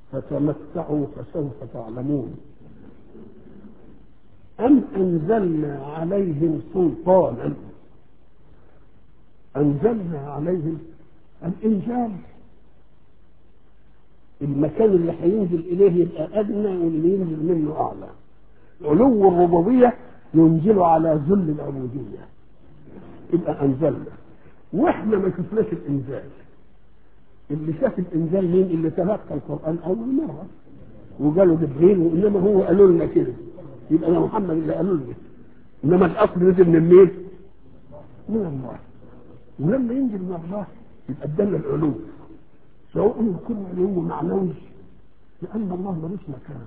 فتمتعوا فسوف تعلمون أم أنزلنا عليهم سلطانا أنزلنا عليهم الإنزال المكان اللي هينزل إليه يبقى أدنى واللي ينزل منه أعلى علو الربوبية ينزل على ذل العبودية يبقى أنزلنا وإحنا ما شفناش الإنزال اللي شاف الإنزال مين اللي تلقى القرآن أول مرة وقالوا جبريل وإنما هو قالوا لنا كده يبقى ده محمد اللي قالوا لنا إنما الأصل نزل من مين؟ من الله ولما ينزل من الله يبقى ادانا العلو سواء يكون علو معنوي لأن الله ملوش مكان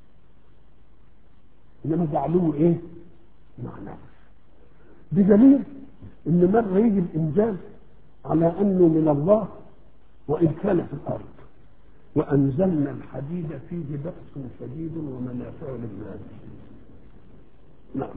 إنما ده علو إيه؟ معنوي بدليل إن مرة يجي الإنزال على أنه من الله وإن كان في الأرض وأنزلنا الحديد فيه بأس شديد ومنافع للناس نعم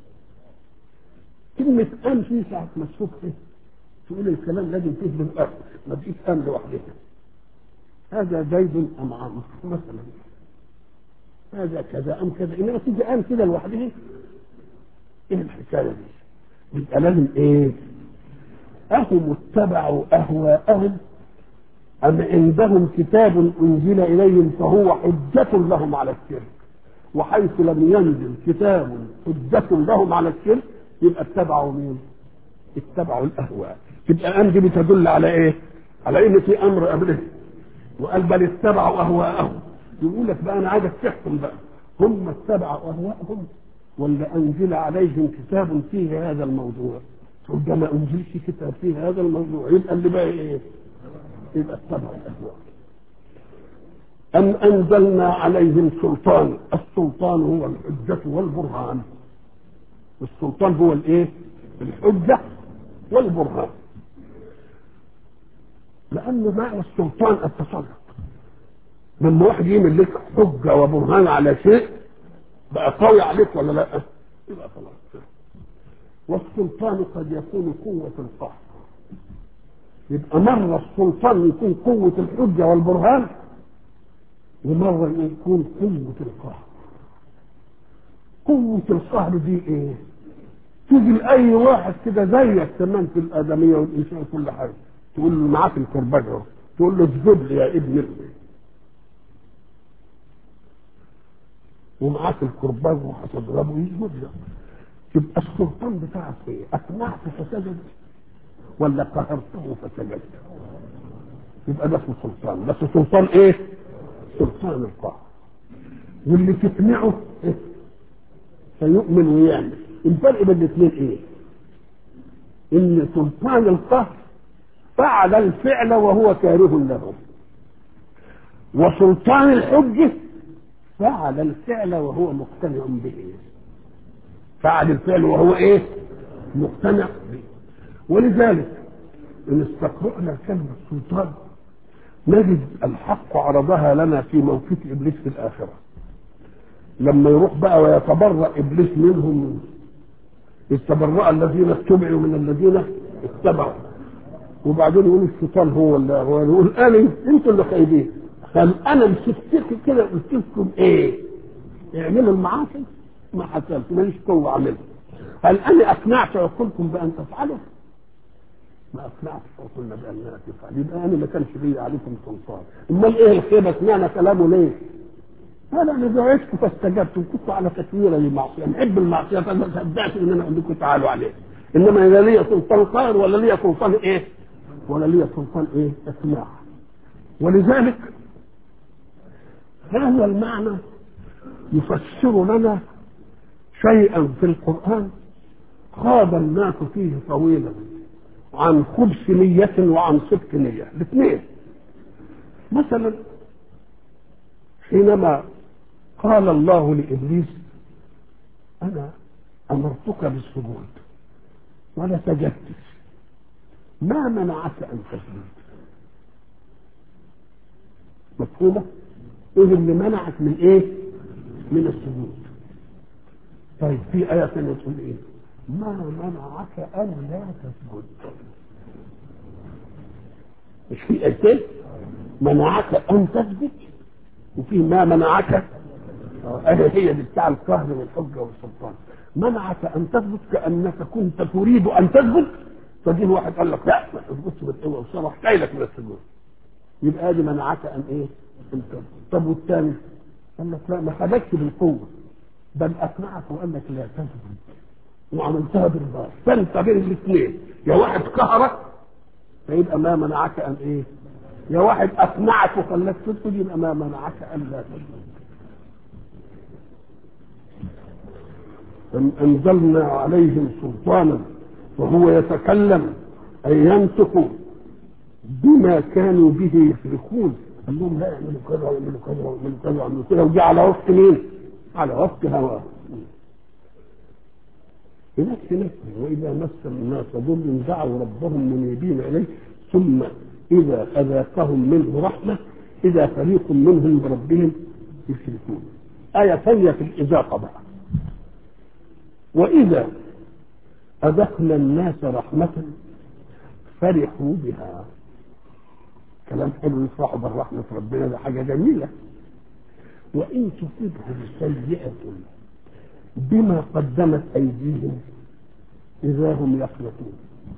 كلمة أم في ساعة ما تشوف إيه تقول الكلام لازم فيه بالأرض ما تجيش أم لوحدها هذا زيد أم عمرو مثلا هذا كذا أم كذا إنما تيجي أم كده لوحدها إيه الحكاية دي؟ يبقى لازم إيه؟ أهم اتبعوا أهواءهم أم عندهم كتاب أنزل إليهم فهو حجة لهم على الشرك وحيث لم ينزل كتاب حجة لهم على الشرك يبقى اتبعوا مين؟ اتبعوا الأهواء تبقى أم دي بتدل على إيه؟ على إن في أمر قبله وقال بل اتبعوا أهواءهم يقول لك بقى أنا عايزك تحكم بقى هم اتبعوا أهواءهم ولا أنزل عليهم كتاب فيه هذا الموضوع تقول ده ما أنزلش كتاب فيه هذا الموضوع يبقى اللي بقى إيه؟ يبقى اتبعوا الأهواء أم أنزلنا عليهم سلطان السلطان هو الحجة والبرهان السلطان هو الإيه؟ الحجة والبرهان لأنه معنى السلطان التسلط لما واحد يعمل لك حجة وبرهان على شيء بقى قوي عليك ولا لا؟ يبقى خلاص والسلطان قد يكون قوة القهر يبقى مرة السلطان يكون قوة الحجة والبرهان ومرة يكون قوة القهر قوة القهر دي ايه؟ تيجي لأي واحد كده زيك كمان في الآدمية والإنسان وكل حاجة تقول له معاك الكرباج اهو تقول له اسجد لي يا ابن ابني ومعاك الكرباج وهتضربه يسجد لك يبقى السلطان بتاعك ايه؟ أقنعته فسجد ولا قهرته فسجد يبقى ده اسمه سلطان بس سلطان ايه؟ سلطان القهر واللي تقنعه إيه؟ فيؤمن ويعمل الفرق بين الاثنين ايه؟ ان سلطان القهر فعل الفعل وهو كاره له وسلطان الحجة فعل الفعل وهو مقتنع به فعل الفعل وهو ايه مقتنع به ولذلك ان استقرأنا كلمة سلطان نجد الحق عرضها لنا في موقف ابليس في الاخره لما يروح بقى ويتبرأ ابليس منهم استبرأ الذين اتبعوا من الذين اتبعوا وبعدين يقول الشيطان هو اللي هو يقول انا انتوا اللي خايبين قال انا مسكتكم كده قلت لكم ايه؟ اعملوا المعاصي ما حصلت ماليش قوه اعملها هل انا اقنعت عقولكم بان تفعلوا؟ ما اقنعتش عقولنا بانها تفعل يبقى انا ما كانش لي عليكم سلطان امال ايه الخيبه سمعنا كلامه ليه؟ قال انا دعيتكم فاستجبتم كنتوا على تكويره للمعصيه نحب المعصيه فما صدقت ان انا اقول لكم تعالوا عليه انما اذا لي سلطان قهر ولا لي سلطان ايه؟ ولا لي سلطان ايه؟ اسماع ولذلك هذا المعنى يفسر لنا شيئا في القرآن خاض الناس فيه طويلا عن خبث نية وعن صدق نية الاثنين مثلا حينما قال الله لإبليس أنا أمرتك بالسجود ولا سجدت ما منعك أن تسجد مفهومة؟ إيه اللي منعك من إيه؟ من السجود طيب في آية ثانية تقول إيه؟ ما منعك أن لا تسجد مش في آيتين منعك أن تسجد وفيه ما منعك أهي هي دي بتاع القهر والحجة والسلطان منعك أن تثبت كأنك كنت تريد أن تثبت فجه واحد قال لك لا ما تثبتش بالقوة والصبر لك من السجود يبقى ادي منعك أن إيه؟ أن تثبت طب والثاني قال لك لا ما خدكش بالقوة بل أقنعك وقال لك لا تثبت وعملتها بالبار فانت بين الاثنين يا واحد قهرك فيبقى ما منعك ان ايه يا واحد اقنعك وخلاك تسجد يبقى ما منعك ان لا تسجد أم أنزلنا عليهم سلطانا وهو يتكلم أي ينطق بما كانوا به يشركون قال لهم لا يعملوا كذا ويعملوا كذا ويعملوا كذا ويعملوا كذا وجي على وفق مين؟ على وفق هواه بنفس نفسه وإذا مس الناس ضر دعوا ربهم منيبين إليه ثم إذا أذاقهم منه رحمة إذا فريق منهم بربهم يشركون آية ثانية في الإذاقة بقى وإذا أذقنا الناس رحمة فرحوا بها كلام حلو يفرحوا بالرحمة ربنا ده حاجة جميلة وإن تصبهم سيئة بما قدمت أيديهم إذا هم يقنطون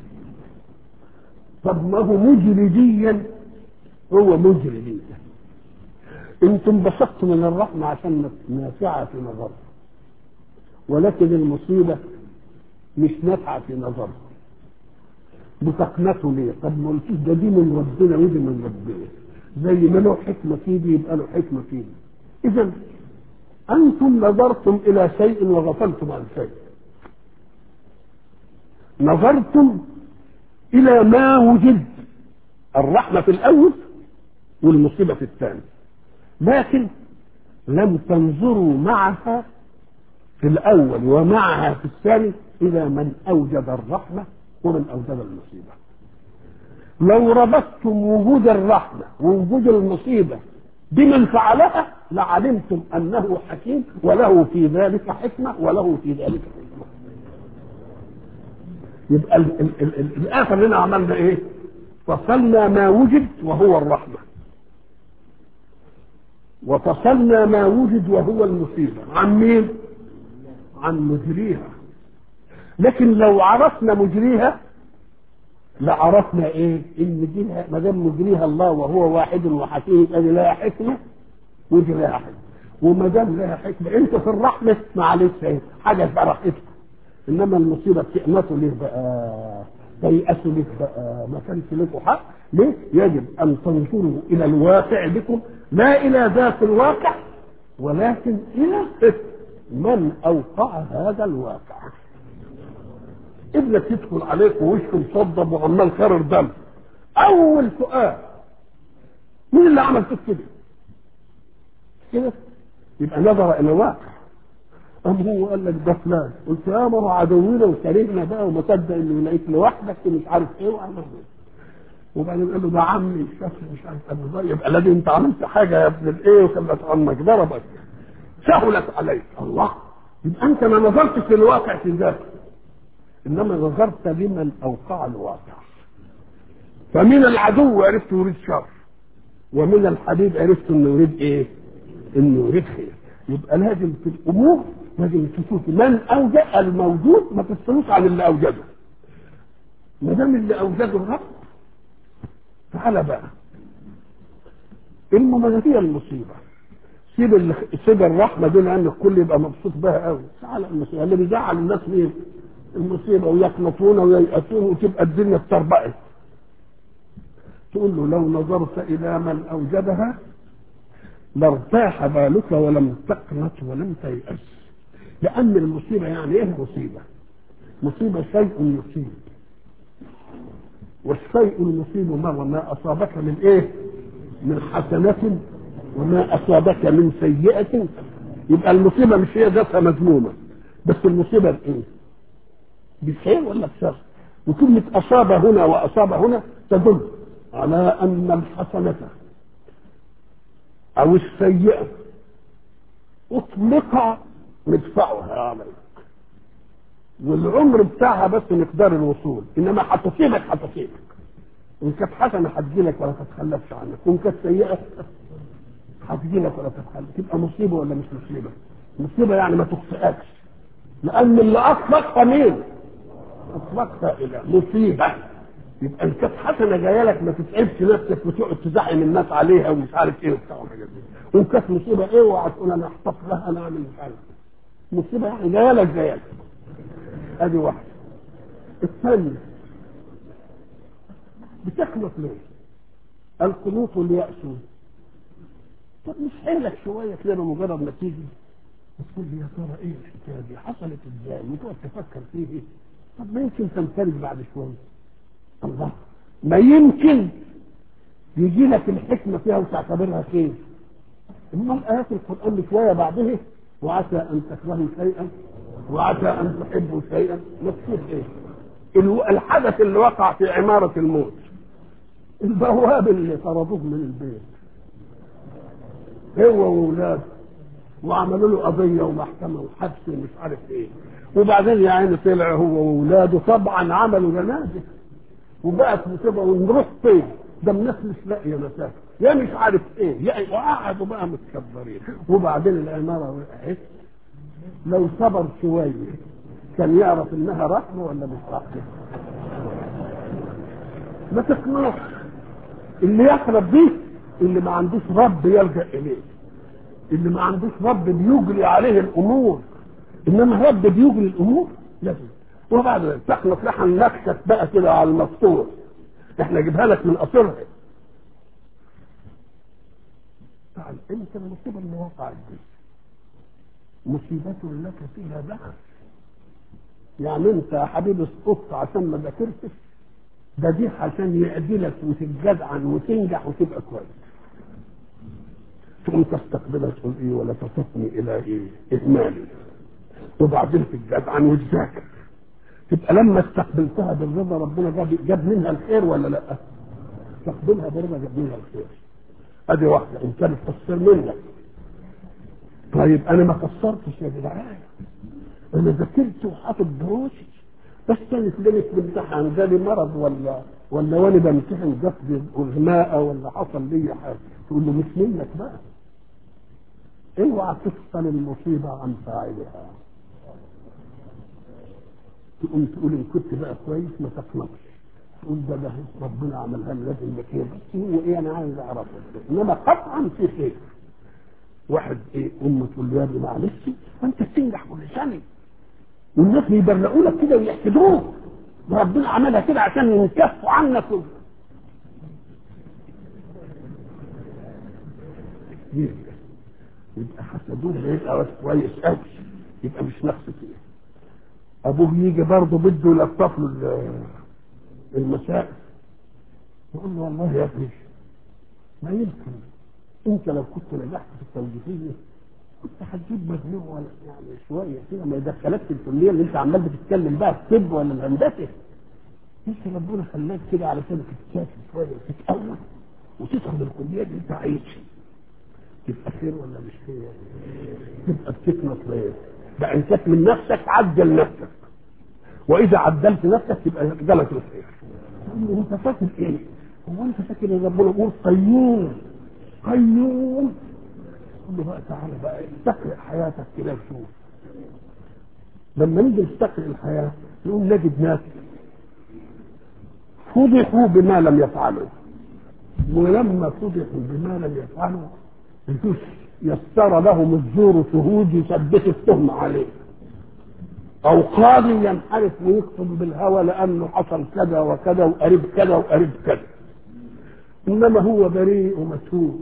طب ما هو مجرديا هو مجرديا انتم بسطتم من الرحمة عشان نافعة في نظركم ولكن المصيبة مش نافعة في نظركم بتقنطوا ليه؟ طب ما قلتوش ده دي من ربنا ودي من ربنا زي ما له حكمة فيه دي يبقى له حكمة فيه إذا أنتم نظرتم إلى شيء وغفلتم عن شيء نظرتم إلى ما وجد الرحمة في الأول والمصيبة في الثاني لكن لم تنظروا معها في الأول ومعها في الثاني إلى من أوجد الرحمة ومن أوجد المصيبة لو ربطتم وجود الرحمة ووجود المصيبة بمن فعلها لعلمتم انه حكيم وله في ذلك حكمه وله في ذلك حكمه يبقى ال ال ال ال الاخر لنا عملنا ايه فصلنا ما وجد وهو الرحمه وفصلنا ما وجد وهو المصيبه عن مين عن مجريها لكن لو عرفنا مجريها لعرفنا ايه ان دي ما دام مجريها الله وهو واحد وحكيم يبقى لها حكمه ودي لها حكمه وما دام لها حكمه انت في الرحمه معلش ايه حاجه فرحتك انما المصيبه بتقنطوا ليه بقى تيأسوا ليه بقى ما كانش لكم حق ليه؟ يجب ان تنظروا الى الواقع بكم لا الى ذات الواقع ولكن الى من اوقع هذا الواقع ابنك يدخل عليك ووشه مصدب وعمال كرر دم اول سؤال مين اللي عمل فيك كده؟ كده يبقى نظر الى الواقع قام هو قال لك ده فلان قلت يا ما هو عدونا وكرهنا بقى وما صدق انه يلاقيك لوحدك ومش عارف ايه وعمل ايه وبعدين قال له ده عمي الشخص مش عارف قال له يبقى لازم انت عملت حاجه يا ابن الايه وكانت عمك ضربك سهلت عليك الله يبقى انت ما نظرتش للواقع في ذاته انما نظرت لمن اوقع الواقع فمن العدو عرفت يريد شر ومن الحبيب عرفت انه يريد ايه انه يريد خير يبقى لازم في الامور لازم تشوف من اوجد الموجود ما تستنوش عن اللي اوجده ما دام اللي اوجده الرب تعالى بقى المهم هي المصيبه سيب ال... سيب الرحمه دي لان الكل يبقى مبسوط بها قوي تعالى المصيبه اللي بيزعل الناس مين؟ المصيبه ويقنطون وييأسون وتبقى الدنيا اتربقت تقول له لو نظرت الى من اوجدها لارتاح بالك ولم تقنط ولم تيأس لأن المصيبة يعني إيه مصيبة؟ مصيبة شيء يصيب والشيء المصيب مرة ما أصابك من إيه؟ من حسنة وما أصابك من سيئة يبقى المصيبة مش هي ذاتها مذمومة بس المصيبة بإيه؟ بخير ولا بشر؟ وكلمة أصاب هنا وأصاب هنا تدل على أن الحسنة او السيئه اطلق مدفعها عليك والعمر بتاعها بس مقدار الوصول انما هتصيبك هتصيبك ان كانت حسنه هتجيلك ولا تتخلفش عنك وان كانت سيئه هتجيلك تجيلك ولا تتخلى تبقى مصيبه ولا مش مصيبه؟ مصيبه يعني ما تخطئكش لان اللي اطلقها مين؟ اطلقها الى مصيبه يبقى ان كانت حسنه جايه لك ما تتعبش نفسك وتقعد تزعم الناس عليها ومش عارف ايه وبتاع والحاجات دي وان كانت مصيبه ايه اوعى تقول انا احتفظ لها انا اعمل مش عارف إيه. مصيبه يعني جايه لك جايه لك ادي واحده الثانيه بتخلص ليه؟ القنوط واليأس طب مش حيلك شويه كده بمجرد ما تيجي وتقول لي يا ترى ايه الحكايه دي حصلت ازاي وتقعد تفكر فيه ايه طب ما يمكن تنفرج بعد شويه الله ما يمكن يجي لك الحكمه فيها وتعتبرها خير امال ايات القران شويه بعدها وعسى ان تكرهوا شيئا وعسى ان تحبوا شيئا مكتوب ايه الو- الحدث اللي وقع في عماره الموت البواب اللي طردوه من البيت هو واولاده وعملوا له قضيه ومحكمه وحبس ومش عارف ايه وبعدين يا عيني طلع هو واولاده طبعا عملوا جنازه وبقت مصيبه ونروح فين؟ ده الناس مش لاقيه مساكن يا مش عارف ايه يا وقعدوا بقى متكبرين وبعدين العماره وقعت لو صبر شويه كان يعرف انها رحمه ولا مش رحمه ما تقنعش اللي يقرب بيه اللي ما عندوش رب يلجا اليه اللي ما عندوش رب بيجري عليه الامور انما رب بيجري الامور لازم وبعد ذلك تخلص لحن نكتك بقى كده على المسطور احنا جيبها لك من اصلها تعال انت المصيبه اللي وقعت دي مصيبة لك فيها دخل يعني انت يا حبيبي اسقطت عشان ما ذاكرتش ده دي عشان يعدلك وتتجدعن وتنجح وتبقى كويس تقوم تستقبلها تقول ايه ولا تصفني الى ايه اهمالي وبعدين تتجدعن وتذاكر تبقى لما استقبلتها بالرضا ربنا جاب, جاب منها الخير ولا لا استقبلها بالرضا جاب منها الخير ادي واحده ان كانت تقصير منك طيب انا ما قصرتش يا جدعان انا ذاكرت وحاطط دروسي بس كانت ليله بامتحان جالي مرض ولا ولا وانا بمتحن جسدي اغماء ولا حصل لي حاجه تقول له مش منك بقى اوعى تفصل المصيبه عن فاعلها تقوم تقول ان كنت بقى كويس ما تقنطش تقول ده ده ربنا عملها لي لازم بخير بس هو ايه انا عايز اعرفه انما قطعا في خير واحد ايه امه تقول له يا ابني معلش وانت بتنجح كل سنه والناس يبرقوا لك كده ويحسدوك وربنا عملها كده عشان ينكفوا عنك يبقى حسدوه يبقى بس كويس قوي يبقى مش نقص فيه ابوه يجي برضه بده يلطف له المسائل يقول له والله يا ابني ما يمكن انت لو كنت نجحت في التوجيهيه كنت هتجيب مجموع ولا يعني شويه كده ما يدخلكش الكليه اللي انت عمال بتتكلم بقى الطب ولا الهندسه انت ربنا خلاك كده علشان تتشاف شويه وتتقوى وتدخل الكليه اللي انت عايزها تبقى خير ولا مش خير؟ تبقى بتكنس خير بقى ان كانت من نفسك عدل نفسك واذا عدلت نفسك يبقى جالك الخير انت فاكر ايه؟ هو انت فاكر ان ربنا يقول قيوم قيوم قول له بقى تعالى بقى استقرئ حياتك كده وشوف لما نيجي نستقرئ الحياه نقول نجد ناس فضحوا بما لم يفعلوا ولما فضحوا بما لم يفعلوا يسر لهم الزور شهود يثبت التهمة عليه أو قاضي ينحرف ويكتب بالهوى لأنه حصل كذا وكذا وقريب كذا وقريب كذا إنما هو بريء ومتهوب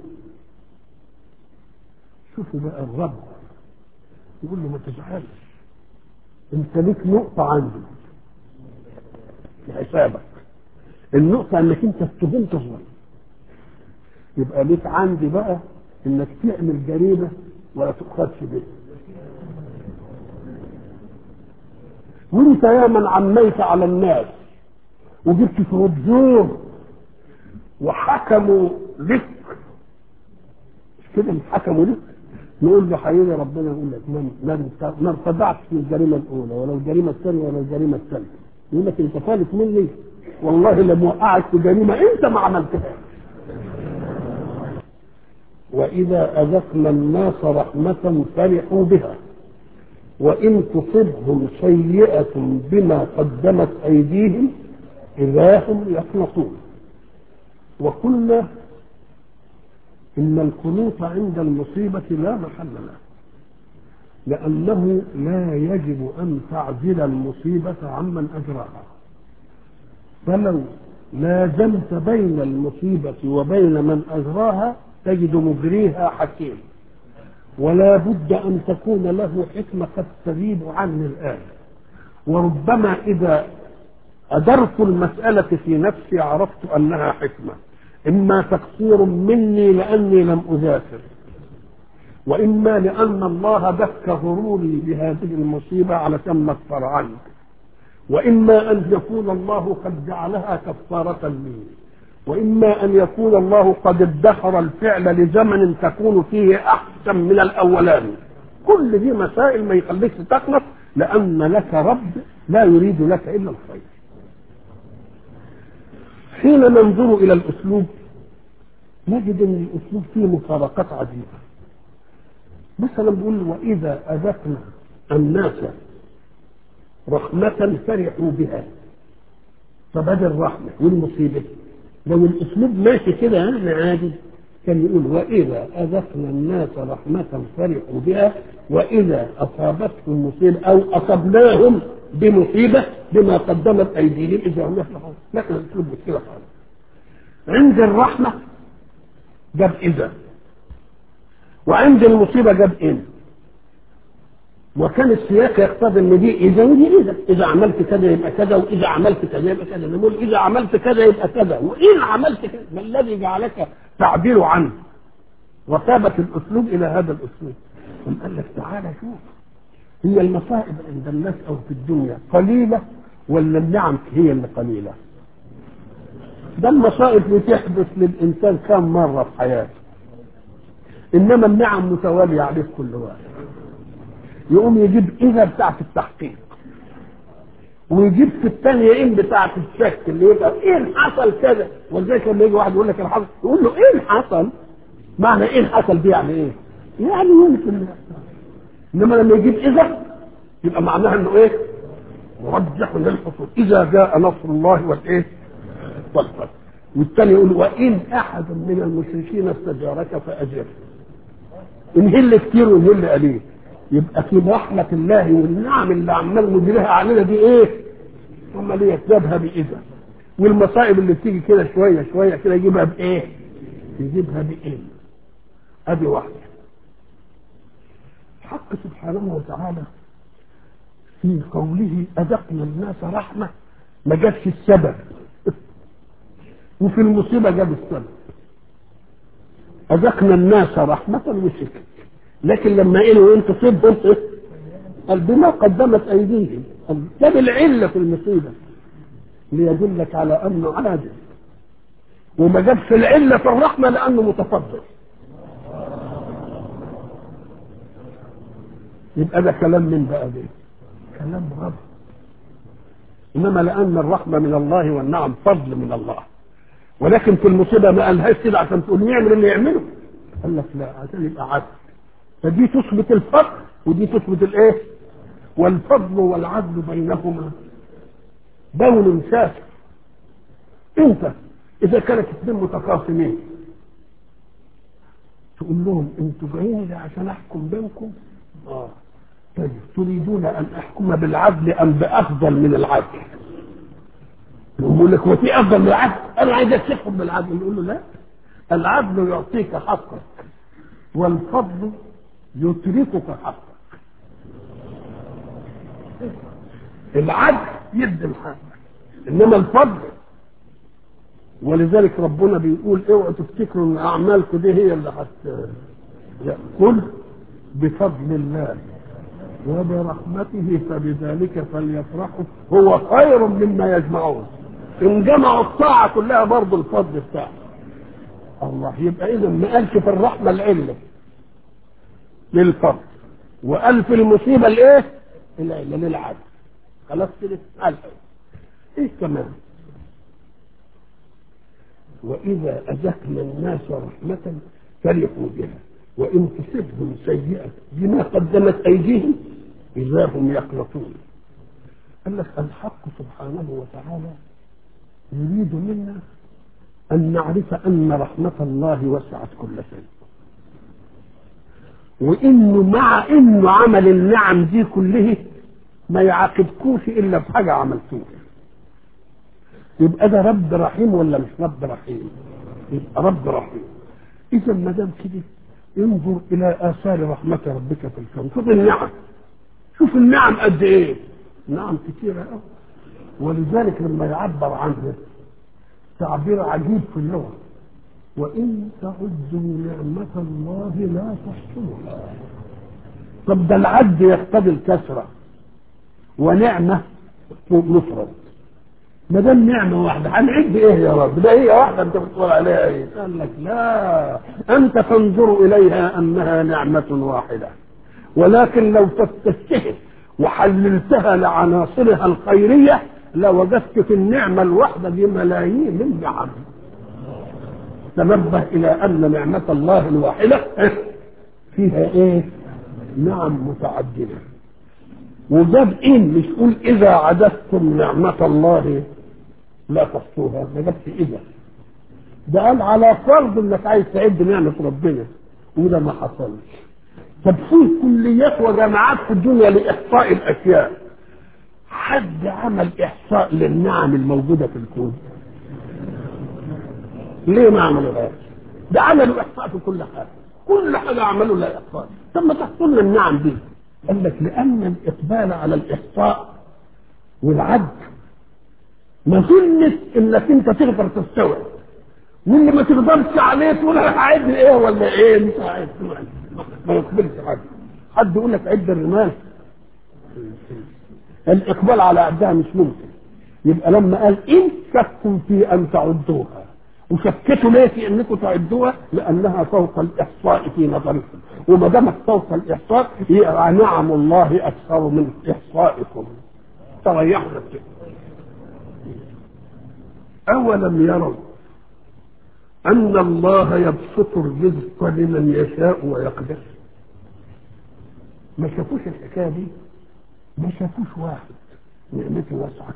شوفوا بقى الرب يقول له ما تزعلش انت ليك نقطة عندي في حسابك النقطة انك انت اتهمت الظلم يبقى ليك عندي بقى انك تعمل جريمة ولا تؤخذش به وانت يا من عميت على الناس وجبت شهود زور وحكموا لك مش كده مش حكموا لك نقول له حقيقي ربنا يقول لك ما ارتدعتش من الجريمه الاولى ولا الجريمه الثانيه ولا الجريمه الثالثه يقول لك انت خالف مني والله لم وقعك في جريمه انت ما عملتهاش وإذا أذقنا الناس رحمة فرحوا بها وإن تصبهم سيئة بما قدمت أيديهم إذا هم يقنطون وقلنا إن القنوط عند المصيبة لا محل له لأنه لا يجب أن تعزل المصيبة عمن أجراها فلو لازمت بين المصيبة وبين من أجراها تجد مجريها حكيم ولا بد أن تكون له حكمة قد تغيب عني الآن وربما إذا أدرت المسألة في نفسي عرفت أنها حكمة إما تقصير مني لأني لم أذاكر وإما لأن الله دك غروري بهذه المصيبة علشان ما اكفر عنك وإما أن يكون الله قد جعلها كفارة لي وإما أن يكون الله قد ادخر الفعل لزمن تكون فيه أحسن من الأولاني كل دي مسائل ما يخليكش تقنط لأن لك رب لا يريد لك إلا الخير حين ننظر إلى الأسلوب نجد أن الأسلوب فيه مفارقات عجيبة مثلا بيقول وإذا أذقنا الناس رحمة فرحوا بها فبدل الرحمة والمصيبة لو الأسلوب ماشي كده يعني عادي كان يقول وإذا أذقنا الناس رحمة فرحوا بها وإذا أصابتهم مصيبة أو أصبناهم بمصيبة بما قدمت أيديهم إذا هم يفرحون لكن الأسلوب مش كده خالص عند الرحمة جاب إذا وعند المصيبة جاب إن وكان السياق يقتضي ان دي اذا ودي اذا اذا عملت كذا يبقى كذا واذا عملت كذا يبقى كذا نقول اذا عملت كذا يبقى كذا وان عملت كذا ما الذي جعلك تعبير عنه وثابت الاسلوب الى هذا الاسلوب ثم قال لك تعالى شوف هي المصائب عند الناس او في الدنيا قليله ولا النعم هي اللي قليله ده المصائب بتحدث للانسان كم مره في حياته انما النعم متواليه عليه كل واحد يقوم يجيب إذا بتاعة التحقيق ويجيب في الثانية إن بتاعة الشك اللي يبقى إيه حصل كذا ولذلك لما يجي واحد يقول لك الحصل يقول له إيه حصل؟ معنى إيه حصل دي يعني إيه؟ يعني يمكن إنما لما يجيب إذا يبقى معناها إنه إيه؟ مرجح للحصول إذا جاء نصر الله والإيه؟ والفتح والثاني يقول وإن أحد من المشركين استجارك فأجره إن هل كتير وإن هل قليل يبقى في رحمة الله والنعم اللي عمال مجريها علينا دي ايه؟ ثم ليه يكتبها بإذا والمصائب اللي بتيجي كده شوية شوية كده يجيبها بإيه؟ يجيبها بإيه؟ أدي واحدة الحق سبحانه وتعالى في قوله أذقنا الناس رحمة ما جابش السبب وفي المصيبة جاب السبب أذقنا الناس رحمة وسكت لكن لما قالوا انت تصبهم قال بما قدمت ايديهم جاب العله في المصيبه ليدلك على انه عادل وما جابش العله في الرحمه لانه متفضل يبقى ده كلام من بقى ده كلام رب انما لان الرحمه من الله والنعم فضل من الله ولكن في المصيبه ما قالهاش كده عشان تقول يعمل اللي يعمله قال لك لا عشان يبقى عدل فدي تثبت الفضل ودي تثبت الايه والفضل والعدل بينهما بون شاسع انت اذا كانت اثنين متخاصمين تقول لهم انتوا جايين لي عشان احكم بينكم اه طيب تريدون ان احكم بالعدل ام بافضل من العدل يقول لك وفي افضل من العدل انا عايزك تحكم بالعدل نقول له لا العدل يعطيك حقك والفضل يتركك حقك العدل يدي الحق انما الفضل ولذلك ربنا بيقول اوعوا تفتكروا ان اعمالكم دي هي اللي هت قل بفضل الله وبرحمته فبذلك فليفرحوا هو خير مما يجمعون ان جمعوا الطاعه كلها برضه الفضل بتاعه الله يبقى اذا ما قالش في الرحمه العله للفضل وقال في المصيبه الايه؟ العله للعدل خلاص كده قال ايه كمان؟ واذا اذقنا الناس رحمه فرحوا بها وإن تصبهم سيئة بما قدمت أيديهم إذا هم يقنطون قال لك الحق سبحانه وتعالى يريد منا أن نعرف أن رحمة الله وسعت كل شيء وإنه مع إنه عمل النعم دي كله ما يعاقبكوش إلا بحاجة عملتوها يبقى ده رب رحيم ولا مش رب رحيم؟ يبقى رب رحيم إذا ما دام كده انظر إلى آثار رحمة ربك في الكون شوف النعم شوف النعم قد إيه نعم كثيرة أوي ولذلك لما يعبر عنها تعبير عجيب في اللغة وإن تعدوا نعمة الله لا تحصوها طب ده العد يقتضي الكسرة ونعمة مفرد ما دام نعمة واحدة هنعد ايه يا رب ده هي واحدة انت بتقول عليها ايه قال لك لا انت تنظر اليها انها نعمة واحدة ولكن لو تستشهد وحللتها لعناصرها الخيرية لوجدت في النعمة الواحدة دي ملايين النعم تنبه إلى أن نعمة الله الواحدة فيها إيه؟ نعم متعددة وجاب إن مش قول إذا عددتم نعمة الله لا تحصوها ما جابش إذا ده قال على فرض إنك عايز تعد نعمة ربنا وده ما حصلش طب في كليات وجامعات في الدنيا لإحصاء الأشياء حد عمل إحصاء للنعم الموجودة في الكون ليه ما عملوهاش ده عملوا إحصاء في كل حاجة كل حاجة عملوا لها إحصاء طب ما تحصل لنا النعم دي قال لك لأن الإقبال على الإحصاء والعد مظنة إنك أنت تقدر تستوعب واللي ما تقدرش عليه تقول انا هعد ايه ولا ايه مش هعد ما يقبلش حد حد يقول لك عد الرمال الاقبال على عدها مش ممكن يبقى لما قال ان شكوا في ان تعدوها وشكتوا ليه في انكم تعدوها لانها فوق الاحصاء في نظركم وما دامت فوق الاحصاء يبقى نعم الله اكثر من احصائكم تريحوا نفسكم اولم يروا أن الله يبسط الرزق لمن يشاء ويقدر ما شافوش الحكاية دي ما شافوش واحد نعمته واسعة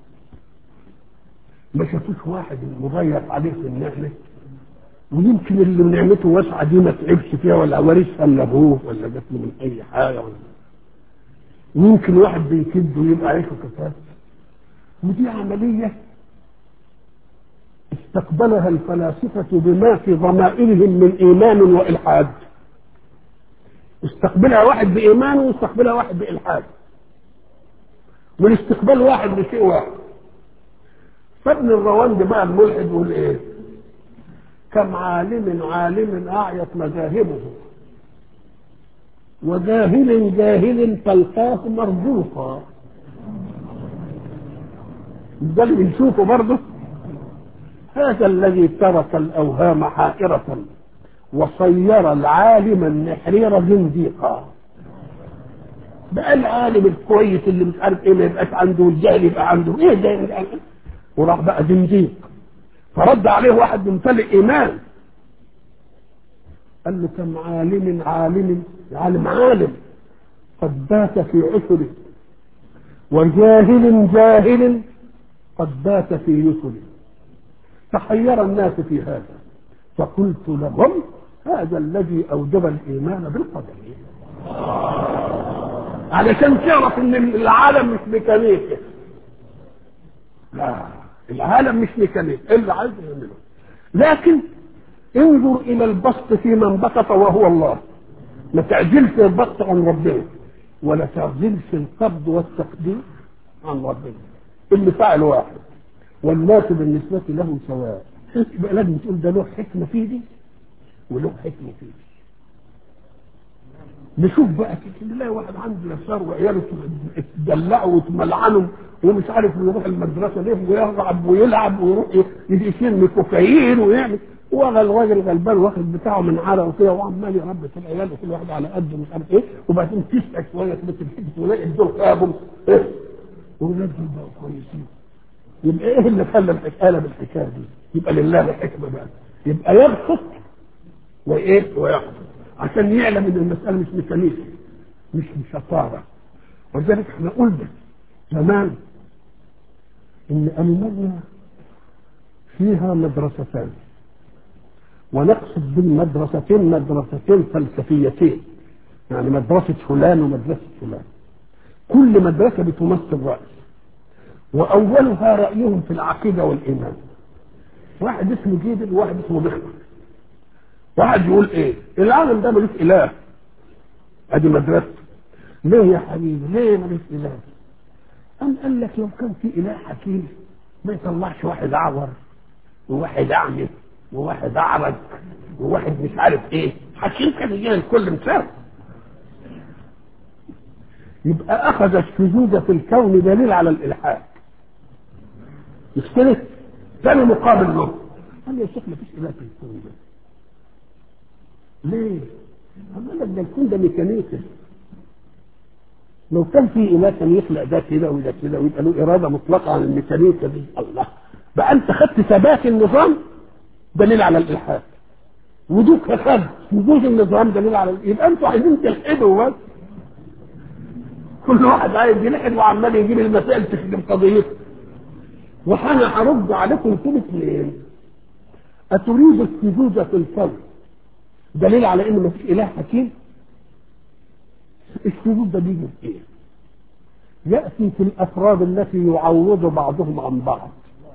ما شافوش واحد مضيق عليه في النعمة ويمكن اللي نعمته واسعة دي ما تعبش فيها ولا ورثها من أبوه ولا جات له من أي حاجة ولا ويمكن واحد بيكد ويبقى عيشه كفاف ودي عملية استقبلها الفلاسفة بما في ضمائرهم من إيمان وإلحاد استقبلها واحد بإيمان واستقبلها واحد بإلحاد والاستقبال واحد لشيء واحد فابن الرواند بقى الملحد يقول ايه كم عالم عالم أعيت مذاهبه وجاهل جاهل تلقاه مرجوفا ده اللي بنشوفه برضه هذا الذي ترك الأوهام حائرة وصير العالم النحرير زنديقا بقى العالم الكويس اللي مش عارف ايه ما يبقاش عنده والجهل يبقى عنده ايه ده وراح بقى زنديق فرد عليه واحد ممتلئ ايمان قال له كم عالم عالم عالم عالم قد بات في عسره وجاهل جاهل قد بات في يسره تحير الناس في هذا فقلت لهم هذا الذي اوجب الايمان بالقدر علشان تعرف ان العالم مش ميكانيكي لا العالم مش ميكانيكي اللي عايز يعمله لكن انظر الى البسط في من بسط وهو الله ما تعجلش البسط عن ربنا ولا تعجلش القبض والتقدير عن ربنا اللي فعل واحد والناس بالنسبة له سواء يبقى لازم تقول ده له حكمة في دي وله حكمة في دي نشوف بقى كده نلاقي واحد عنده يسار وعياله تدلعوا وتملعنوا ومش عارف يروح المدرسة ليه ويلعب ويلعب ويروح يشم كوكايين ويعمل ولا الراجل غلبان واخد بتاعه من عرق وكده وعمال يربي في العيال وكل واحد على قده مش عارف ايه وبعدين تسأل شويه كده تبتدي تلاقي الدور خابم ايه ولاد بقوا كويسين يبقى ايه اللي خلى الحكايه بالحكايه دي؟ يبقى لله الحكمه بقى يبقى يبسط وايه ويقبض عشان يعلم ان المساله مش ميكانيكي مش شطاره ولذلك احنا قلنا زمان ان المانيا فيها مدرستان ونقصد بالمدرستين مدرستين فلسفيتين يعني مدرسة فلان ومدرسة فلان كل مدرسة بتمثل رأي وأولها رأيهم في العقيدة والإيمان واحد اسمه جيدل وواحد اسمه بخبر واحد يقول ايه العالم ده ملوش اله ادي مدرسة ليه يا حبيبي ليه ملوش اله أم قال لك لو كان في اله حكيم ما يطلعش واحد اعور وواحد اعمى وواحد اعرج وواحد مش عارف ايه حكيم كان يجي الكل مساوي يبقى اخذ الشذوذ في الكون دليل على الالحاد مش كده ثاني مقابل له قال يا شيخ ما فيش اله في الكون ده ليه؟ قال لك ده الكون ده ميكانيكي لو كان في اله كان يخلق ده كده وده كده ويبقى له اراده مطلقه عن الميكانيكا دي الله بقى انت خدت ثبات النظام دليل على الالحاد ودوك خد وجود النظام دليل على يبقى انتوا عايزين تلحدوا بس كل واحد عايز يلحد وعمال يجيب المسائل تخدم قضيته وانا هرد عليكم انتم اثنين اتريد السجود في الفرد دليل على ان مفيش اله حكيم السجود ده بيجي في ايه ياتي في الافراد التي يعوض بعضهم عن بعض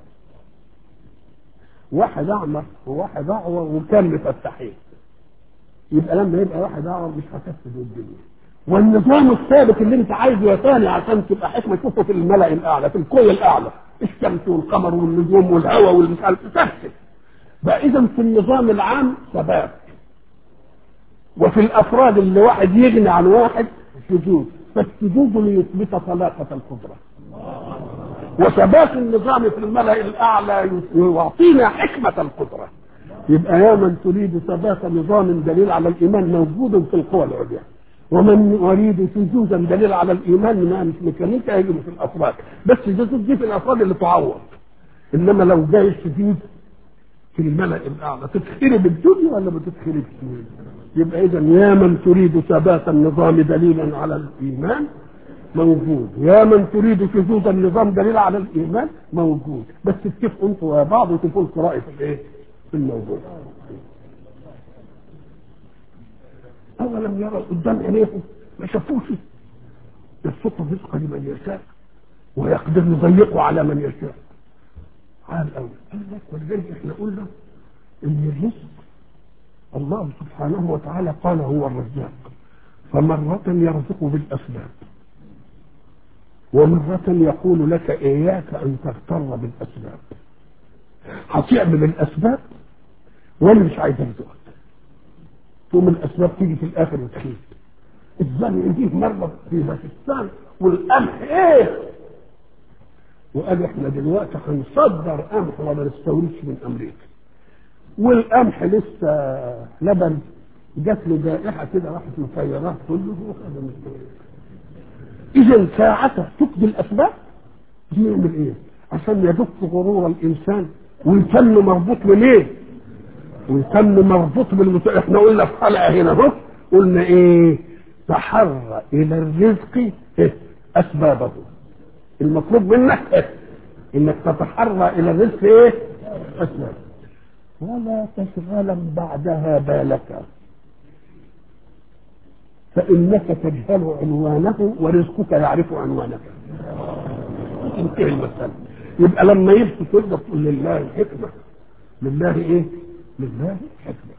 واحد اعمى وواحد اعور وكان مفتحين يبقى لما يبقى واحد اعور مش هتفسد الدنيا والنظام الثابت اللي انت عايزه يا ثاني عشان تبقى حكمه تشوفه في الملا الاعلى في الكون الاعلى الشمس والقمر والنجوم والهواء والمش عارف تفسد بقى اذا في النظام العام ثبات وفي الافراد اللي واحد يغني عن واحد سجود فالسجود ليثبت طلاقه القدره وثبات النظام في الملأ الأعلى يعطينا حكمة القدرة يبقى يا من تريد ثبات نظام دليل على الإيمان موجود في القوى العليا ومن يريد سجودا دليل على الإيمان منها مش ميكانيكا يجب في الأفراد بس السجود دي في الأفراد اللي تعوض إنما لو جاي السجود في الملأ الأعلى تتخرب الدنيا ولا ما تتخربش يبقى إذا يا من تريد ثبات النظام دليلا على الإيمان موجود يا من تريد شذوذ النظام دليل على الايمان موجود بس اتفقوا انتوا يا بعض وتبقوا القراءة في الايه؟ في الموضوع اولم يروا قدام عينيهم ما شافوش يبسط الرزق لمن يشاء ويقدر يضيقه على من يشاء عال قوي قال لك ولذلك احنا قلنا ان الرزق الله سبحانه وتعالى قال هو الرزاق فمرة يرزق بالأسباب ومرة يقول لك إياك أن تغتر بالأسباب هتعمل الأسباب وأنا مش عايز أرزقك ثم الأسباب تيجي في الآخر وتخيل الزرع يجيه مرة في باكستان والقمح إيه وقال احنا دلوقتي هنصدر قمح وما نستوردش من أمريكا والقمح لسه لبن جات له جائحة كده راحت مطيرات تقول له هو هذا مستورد اذا ساعتها تقضي الاسباب يعمل ايه عشان يدق غرور الانسان ويتم مربوط بالايه ويتم مربوط بالمت... احنا قلنا في حلقه هنا اهو قلنا ايه تحرى الى الرزق إيه؟ اسبابه المطلوب منك إيه؟ انك تتحرى الى الرزق ايه اسبابه ولا تشغلا بعدها بالك فإنك تجهل عنوانه ورزقك يعرف عنوانك انتهي المسألة يبقى لما يبسط تقدر تقول لله الحكمة لله ايه؟ لله حكمة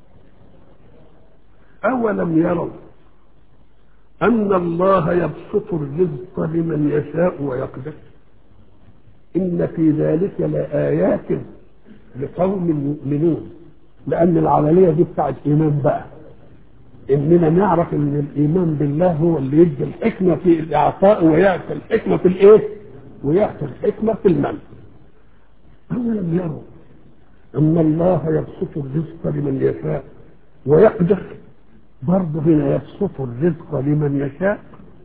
أولم يروا أن الله يبسط الرزق لمن يشاء ويقدر إن في ذلك لآيات لقوم يؤمنون لأن العملية دي بتاعت إيمان بقى اننا نعرف ان الايمان بالله هو اللي يدي الحكمه في الاعطاء ويعطي الحكمه في الايه؟ ويعطي الحكمه في المنع. اولم يروا ان الله يبسط الرزق لمن يشاء ويقدر برضه هنا يبسط الرزق لمن يشاء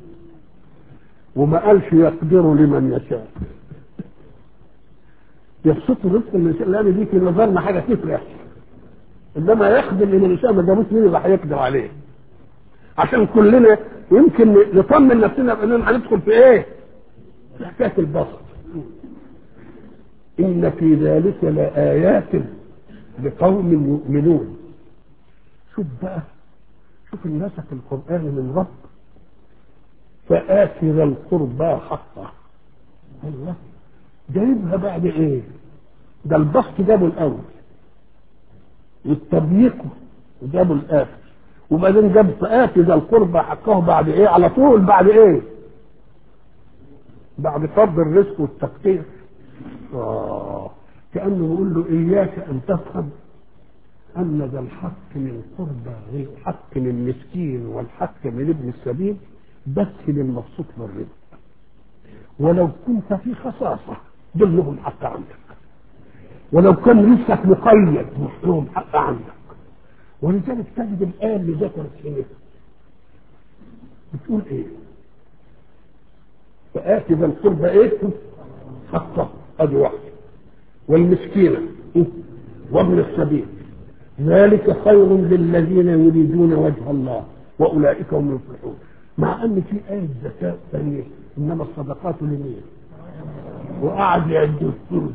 وما قالش يقدر لمن يشاء يبسط الرزق لمن يشاء لان دي في نظرنا حاجه تفرح انما يخدم ان الانسان ما جابوش مين اللي هيقدر عليه عشان كلنا يمكن نطمن نفسنا باننا هندخل في ايه؟ في حكايه البسط ان في ذلك لايات لقوم يؤمنون شوف بقى شوف النسق القرآني من رب فآت ذا القربى حقه الله جايبها بعد ايه؟ ده البسط جابه الاول والتضييق جابه الاخر وبعدين جاب فآت ذا القربى حقه بعد ايه؟ على طول بعد ايه؟ بعد فرض الرزق والتقدير آه كأنه يقول له إياك أن تفهم أن ذا الحق من قربى والحق من مسكين والحق من ابن السبيل بس للمبسوط بالرزق ولو كنت في خصاصة دول لهم حق عندك ولو كان رزقك مقيد لهم حق عندك ولذلك تجد الآية اللي ذكرت هنا بتقول إيه؟ فآتي ذا القربى إيه؟ حقه أدي واحدة والمسكينة وابن السبيل ذلك خير للذين يريدون وجه الله واولئك هم المفلحون مع ان في ايه زكاه ثانيه انما الصدقات لمين وقعد يعد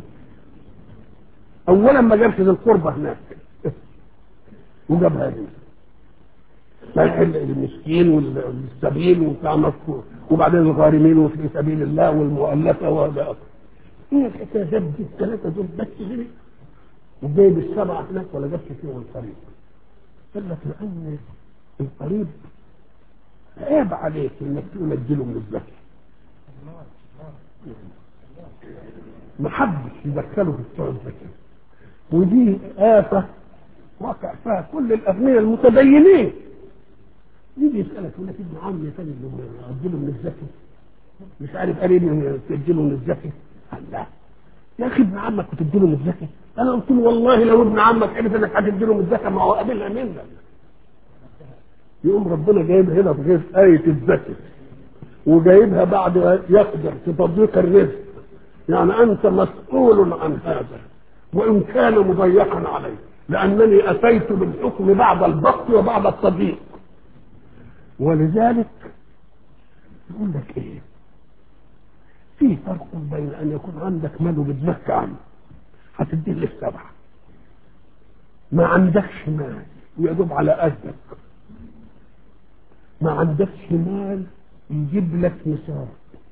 اولا ما جابش ذي القربى هناك وجاب هذه المسكين والسبيل وبتاع مذكور وبعدين الغارمين وفي سبيل الله والمؤلفه وهذا هي الحكايه جاب الثلاثه دول بس هنا وجايب السبعه هناك ولا جابش فيهم القريب قال لك لان القريب عيب عليك انك تنزله من الزكاه ما حدش يدخله في بتوع الزكاه ودي آفة وقع فيها كل الأغنياء المتدينين يجي يسألك يقول لك ابن عمي تاني أديله من الزكاة مش عارف قريب تديله من الزكاة قال لا يا أخي ابن عمك وتديله من الزكاة أنا قلت له والله لو ابن عمك عرف إنك هتديله من الزكاة ما هو قابلها منك يقوم ربنا جايب هنا في غير آية الزكاة وجايبها بعد يقدر في تطبيق الرزق يعني أنت مسؤول عن هذا وإن كان مضيقا عليه لأنني أتيت بالحكم بعد البسط وبعد التضييق ولذلك يقول لك إيه في فرق بين أن يكون عندك مال وبتزكى عنه هتديه للسبعة ما عندكش مال ويدوب على قدك ما عندكش مال يجيب لك نصاب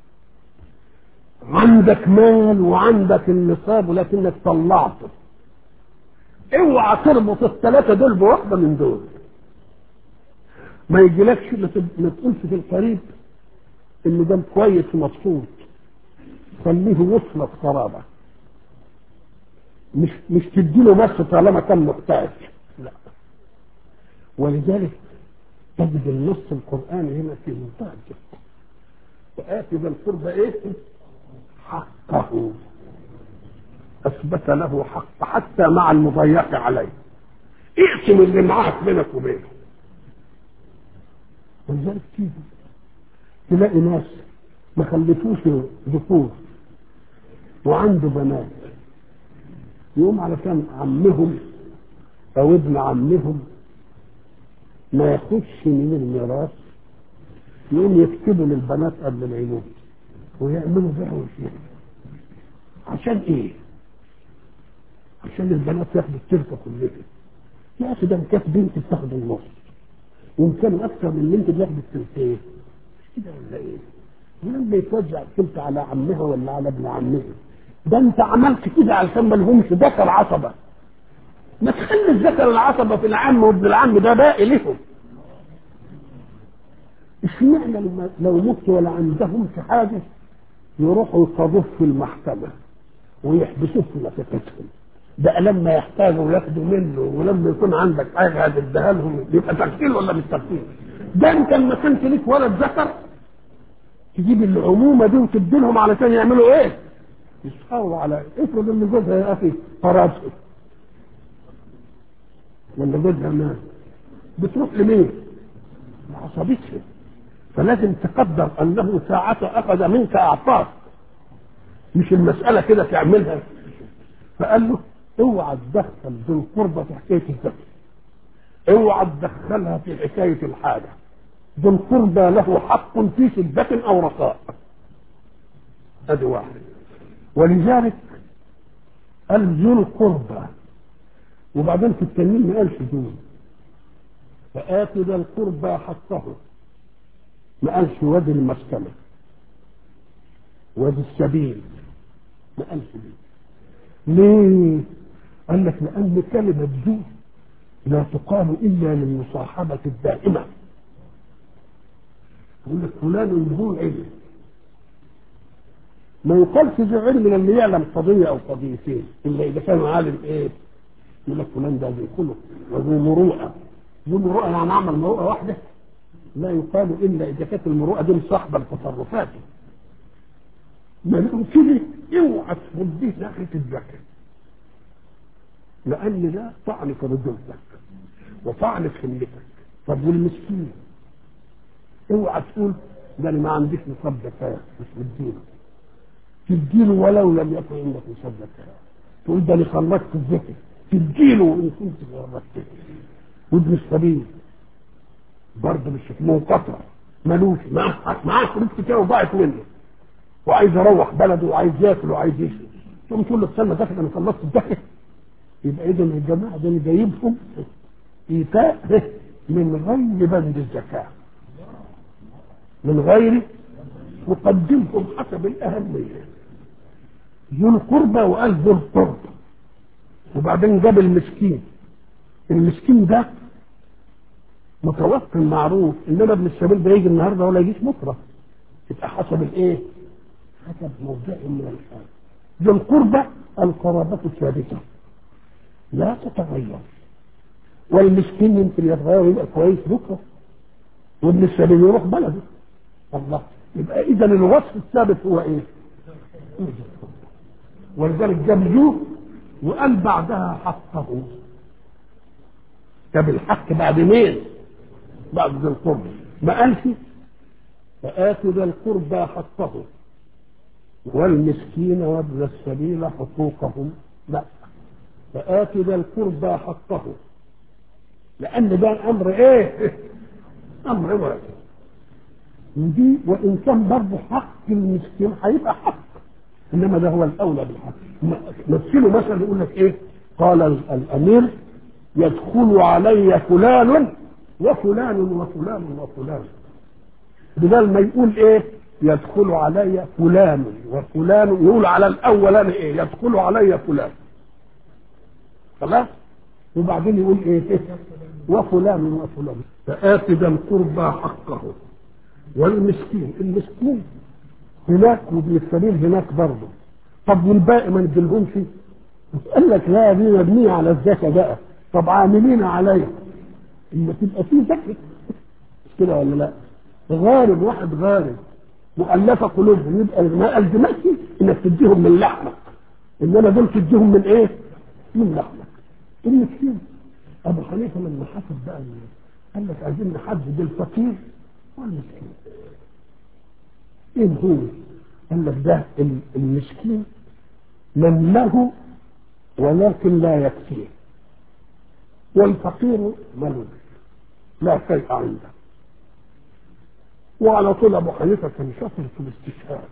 عندك مال وعندك النصاب ولكنك طلعته اوعى تربط الثلاثة دول بواحدة من دول ما يجيلكش ما تقولش في القريب ان ده كويس ومبسوط خليه وصلك قرابة مش مش تديله بس طالما كان محتاج لا ولذلك تجد النص القرآني هنا في منتهى الدقة وآتي ذا القربى ايه؟ حقه اثبت له حق حتى مع المضيق عليه اقسم اللي معاك بينك وبينه ولذلك تيجي تلاقي ناس ما خلفوش ذكور وعنده بنات يقوم علشان عمهم او ابن عمهم ما ياخدش من الميراث يقوم يكتبوا للبنات قبل العينين ويعملوا بيع وشراء عشان ايه؟ عشان البنات ياخدوا التركه كلها يا اخي ده كانت بنت بتاخد النص وان كان اكثر من بنت بياخد التلتين مش كده ولا ايه؟ ولما يتوزع التلت على عمها ولا على ابن عمها ده انت عملت كده علشان ما لهمش ذكر عصبه ما تخلي الذكر العصبه في العم وابن العم ده باقي لهم اشمعنى لما لو مت ولا عندهمش حاجه يروحوا يقضوه في المحكمه ويحبسوه في نفقتهم ده لما يحتاجوا ياخدوا منه ولما يكون عندك حاجه هتديها لهم يبقى تقتيل ولا مش تقتيل؟ ده انت لما كنت ليك ولد ذكر تجيب العمومه دي وتدي لهم علشان يعملوا ايه؟ يسخروا على افرض ان جوزها يا اخي فراسه ولا جوزها مات بتروح لمين؟ لعصبتهم فلازم تقدر انه ساعة اخذ منك اعطاك مش المسألة كده تعملها فقال له اوعى تدخل ذو القربة في حكاية الزكاة اوعى تدخلها في حكايه الحاجه ذو القربى له حق في شده او رخاء ادي واحد ولذلك قال ذو القربى وبعدين في التنين ما قالش دون فآت ذا القربى حقه ما قالش وادي المسكنة وادي السبيل ما قالش دي ليه؟ قال لك لأن كلمة ذو لا تقال إلا للمصاحبة الدائمة يقول لك فلان ذو علم ما يقالش ذو علم من اللي يعلم قضية أو قضيتين إلا إذا كان عالم إيه يقول لك فلان ده ذو خلق وذو مروءة ذو مروءة يعني عمل مروءة واحدة لا يقال إلا إذا كانت المروءة دي مصاحبة لتصرفاته ما نقول كده اوعى تفضيه ناحية الذكر لأن ده طعن في رجولتك وطعن في همتك طب والمسكين اوعى تقول ده انا ما عنديش نصاب زكاة مش مدينه تديله ولو لم يكن عندك نصاب زكاة تقول ده انا خلصت الزكاة تديله ان كنت خلصت وابن السبيل برضه مش منقطع ملوش معاه معاه فلوس كتير وضاعت منه وعايز يروح بلده وعايز ياكل وعايز يشرب تقوم تقول له استنى ده انا خلصت الزكاة يبقى اذا الجماعه دول جايبهم ايتاء من غير بند الزكاه من غير مقدمهم حسب الاهميه ذو القربى وقال ذو القربى وبعدين جاب المسكين المسكين ده متوكل معروف انما ابن السبيل ده يجي النهارده ولا يجيش بكره يبقى حسب الايه؟ حسب موضع من الحال ذو القربى القرابة الثابته لا تتغير والمسكين يمكن يتغير ويبقى كويس بكره وابن السبيل يروح بلده الله يبقى اذا الوصف الثابت هو ايه؟ ولذلك جاب ذو وقال بعدها حقه جاب الحق بعد مين؟ بعد ذي القربى ما قالش فآتوا ذا القربى حقه والمسكين وابن السبيل حقوقهم لا فآتوا ذا القربى حقه لأن ده أمر إيه؟ أمر واجب ودي وإن كان برضه حق المسكين هيبقى حق إنما ده هو الأولى بالحق مثلوا مثلا يقول لك إيه؟ قال الأمير يدخل علي فلان وفلان وفلان وفلان بدل ما يقول إيه؟ يدخل علي فلان وفلان يقول على الأولان إيه؟ يدخل علي فلان خلاص وبعدين يقول ايه وفلان وفلان فآت ذا القربى حقه والمسكين المسكين هناك وابن السبيل هناك برضه طب والباقي ما نديلهمش قال لك لا دي مبنيه على الزكاه بقى طب عاملين عليها اما تبقى في زكاه مش كده ولا لا غارب واحد غارب مؤلفه قلوبهم يبقى ما الزمكش انك تديهم من لحمك انما دول تديهم من ايه؟ من لحمك المسكين ابو حنيفه لما حسب بقى قال لك عايزين نحدد الفقير والمسكين ايه هو قال لك ده المسكين من له ولكن لا يكفيه والفقير ملوش لا شيء عنده وعلى طول ابو حنيفه كان شاطر في الاستشهاد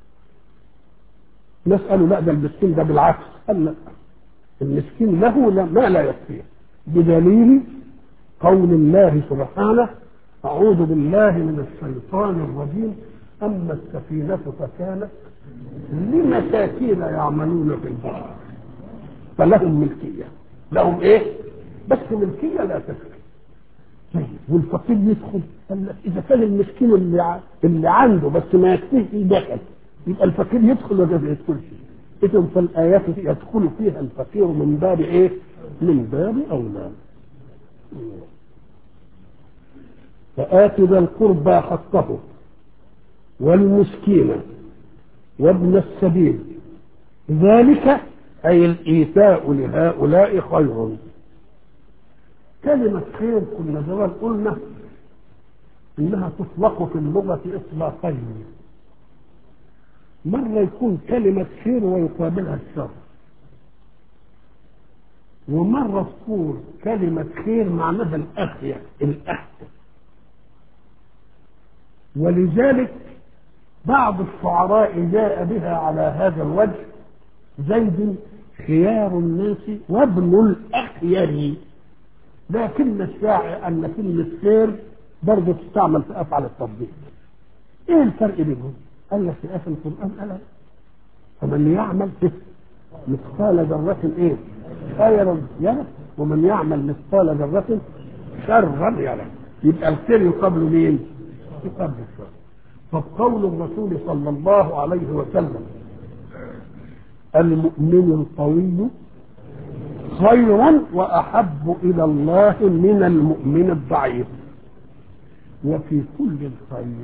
نساله لا ده المسكين ده بالعكس قال لا المسكين له لا ما لا يكفيه بدليل قول الله سبحانه أعوذ بالله من الشيطان الرجيم أما السفينة فكانت لمساكين يعملون في البحر فلهم ملكية لهم إيه؟ بس ملكية لا تكفي طيب والفقير يدخل قال لك إذا كان المسكين اللي ع... اللي عنده بس ما يكفيه دخل يبقى الفقير يدخل ولا ما يدخلش إذا فالآيات يدخل فيها الفقير من باب إيه؟ من باب أولى فآت ذا القربى حقه والمسكين وابن السبيل ذلك أي الإيتاء لهؤلاء خير كلمة خير كنا زمان قلنا إنها تطلق في اللغة إطلاقين مرة يكون كلمة خير ويقابلها الشر ومرة تقول كلمة خير معناها الأخير الأحسن ولذلك بعض الشعراء جاء بها على هذا الوجه زيد خيار الناس وابن الأخير لكن الشاعر أن كلمة خير برضه تستعمل في أفعال التفضيل إيه الفرق بينهم؟ قال لك في آخر القرآن قال فمن يعمل مثقال ذرة إيه؟ خيرا يره ومن يعمل مثقال ذرة شرا يره يبقى الخير يقابل مين؟ يقابل الشر فقول الرسول صلى الله عليه وسلم المؤمن القوي خير واحب الى الله من المؤمن الضعيف وفي كل الخير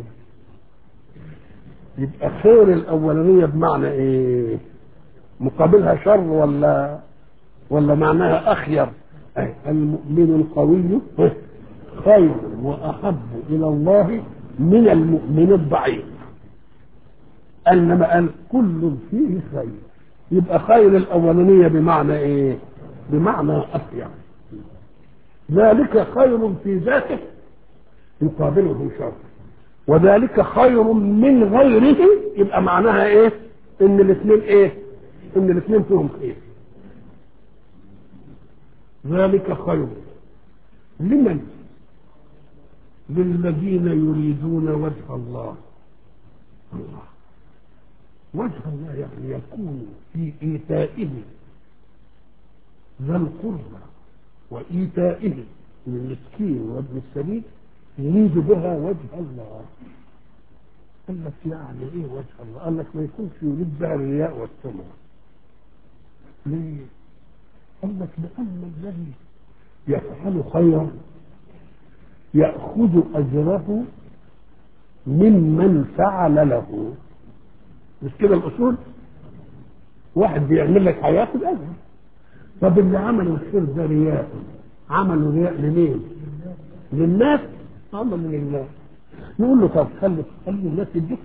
يبقى خير الاولانيه بمعنى ايه مقابلها شر ولا ولا معناها اخير أي المؤمن القوي خير واحب الى الله من المؤمن الضعيف انما قال كل فيه خير يبقى خير الاولانيه بمعنى ايه بمعنى اخير ذلك خير في ذاته يقابله شر وذلك خير من غيره يبقى معناها ايه ان الاثنين ايه ان الاثنين فيهم خير ذلك خير لمن للذين يريدون وجه الله الله وجه الله يعني يكون في إيتائه ذا القربى وإيتائه للمسكين وابن السبيل يريد بها وجه الله قال لك يعني ايه وجه الله؟ قال لك ما يكونش يريد بها الرياء والسمعة ليه؟ قال لك لأن الذي يفعل خيرا يأخذ أجره ممن فعل له مش كده الأصول واحد بيعمل لك هياخد أجر طب اللي عمل الخير ده رياء عملوا رياء لمين؟ للناس عمل لله نقول له طب خلي خلي الناس يديك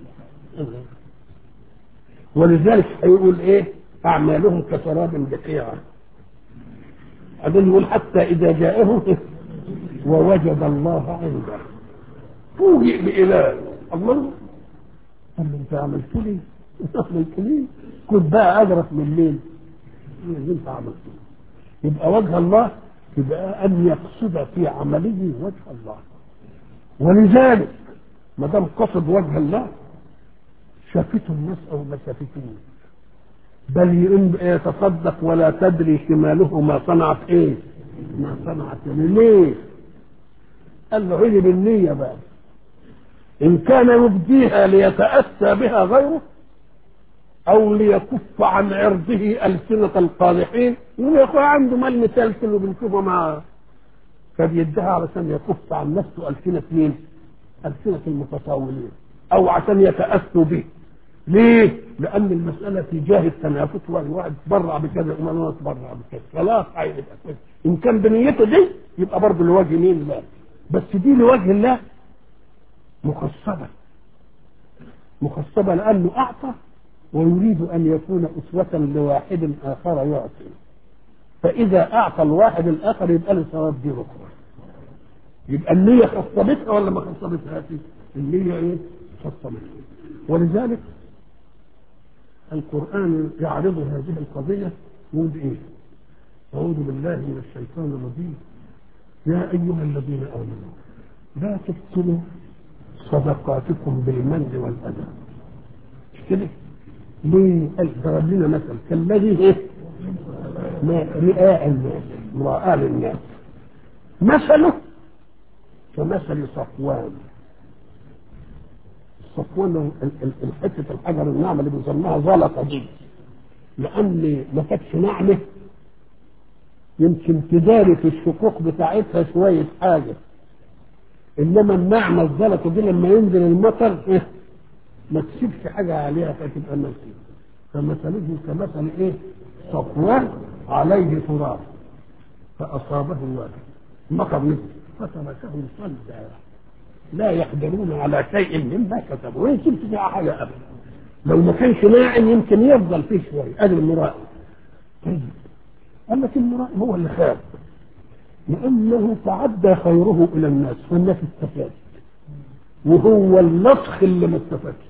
ولذلك هيقول ايه؟ أعمالهم كسراب بقيعة بعدين يقول حتى إذا جاءه ووجد الله عنده فوجئ بإله الله قال له انت عملت لي عملت لي كنت بقى أجرك من مين؟ من اللي انت عملته يبقى وجه الله يبقى أن يقصد في عمله وجه الله ولذلك ما دام قصد وجه الله شافته الناس أو ما شافتوش بل يتصدق ولا تدري شماله ما صنعت ايه ما صنعت ليه قال له عيد بالنية بقى إن كان يبديها ليتأسى بها غيره أو ليكف عن عرضه ألسنة القادحين يقول يا أخويا عنده مال مسلسل وبنشوفه مع فبيدها علشان يكف عن نفسه ألسنة مين؟ ألسنة المتطاولين أو عشان يتأسوا به ليه؟ لأن المسألة في جاه التنافس والواحد تبرع بكذا وما تبرع بكذا خلاص هيبقى إن كان بنيته دي يبقى برضه لوجه مين؟ لا بس دي لوجه الله مخصبة مخصبة لأنه أعطى ويريد أن يكون أسوة لواحد آخر يعطي فإذا أعطى الواحد الآخر يبقى له ثواب دي أخرى يبقى النية خصبتها ولا ما خصبتها النية إيه؟ خصبتها ولذلك القرآن يعرض هذه القضية يقول إيه؟ أعوذ بالله من الشيطان الرجيم يا أيها الذين آمنوا لا تبطلوا صدقاتكم بالمن والأذى مش كده؟ ليه؟ قال ضرب لنا مثل كالذي إيه؟ ما رئاء الناس رئاء الناس مثله كمثل صفوان صفوان حته الحجر الناعمه اللي بنسميها زلطه دي لان ما كانتش ناعمه يمكن تداري في الشقوق بتاعتها شويه حاجه انما النعمه الزلطه دي لما ينزل المطر إيه؟ ما تسيبش حاجه عليها فتبقى ملكيه فمثله كمثل ايه؟ صفوان عليه تراب فاصابه وابل مطر نزل فتركه صلدا لا يقدرون على شيء مما كسبوا وين كنت فيها حاجه ابدا لو ما كانش ناعم يمكن يفضل فيه شويه ادي المرائي طيب قال لك المرائي هو اللي خاب لأنه تعدى خيره إلى الناس فالناس استفادت وهو اللطخ اللي ما استفادش